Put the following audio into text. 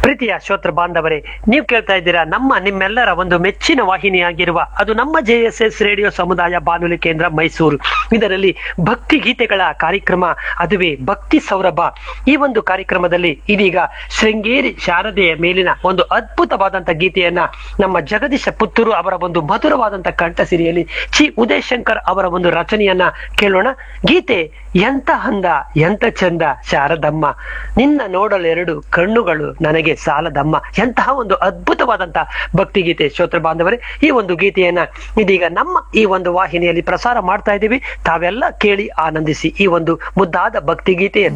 ಪ್ರೀತಿಯ ಶ್ರೋತೃ ಬಾಂಧವರೇ ನೀವು ಕೇಳ್ತಾ ಇದ್ದೀರಾ ನಮ್ಮ ನಿಮ್ಮೆಲ್ಲರ ಒಂದು ಮೆಚ್ಚಿನ ವಾಹಿನಿಯಾಗಿರುವ ಅದು ನಮ್ಮ ಜೆ ಎಸ್ ಎಸ್ ರೇಡಿಯೋ ಸಮುದಾಯ ಬಾನುಲಿ ಕೇಂದ್ರ ಮೈಸೂರು ಇದರಲ್ಲಿ ಭಕ್ತಿ ಗೀತೆಗಳ ಕಾರ್ಯಕ್ರಮ ಅದುವೇ ಭಕ್ತಿ ಸೌರಭ ಈ ಒಂದು ಕಾರ್ಯಕ್ರಮದಲ್ಲಿ ಇದೀಗ ಶೃಂಗೇರಿ ಶಾರದೆಯ ಮೇಲಿನ ಒಂದು ಅದ್ಭುತವಾದಂತ ಗೀತೆಯನ್ನ ನಮ್ಮ ಜಗದೀಶ ಪುತ್ತೂರು ಅವರ ಒಂದು ಮಧುರವಾದಂತ ಕಂಠಸಿರಿಯಲ್ಲಿ ಚಿ ಉದಯ್ ಶಂಕರ್ ಅವರ ಒಂದು ರಚನೆಯನ್ನ ಕೇಳೋಣ ಗೀತೆ ಎಂತ ಹಂದ ಎಂತ ಚಂದ ಶಾರದಮ್ಮ ನಿನ್ನ ನೋಡಲೆರಡು ಕಣ್ಣುಗಳು ನನಗೆ ಸಾಲದಮ್ಮ ಎಂತಹ ಒಂದು ಅದ್ಭುತವಾದಂತ ಭಕ್ತಿಗೀತೆ ಶ್ರೋತೃ ಬಾಂಧವರೇ ಈ ಒಂದು ಗೀತೆಯನ್ನ ಇದೀಗ ನಮ್ಮ ಈ ಒಂದು ವಾಹಿನಿಯಲ್ಲಿ ಪ್ರಸಾರ ಮಾಡ್ತಾ ಇದ್ದೀವಿ ತಾವೆಲ್ಲ ಕೇಳಿ ಆನಂದಿಸಿ ಈ ಒಂದು ಮುದ್ದಾದ ಭಕ್ತಿಗೀತೆಯನ್ನು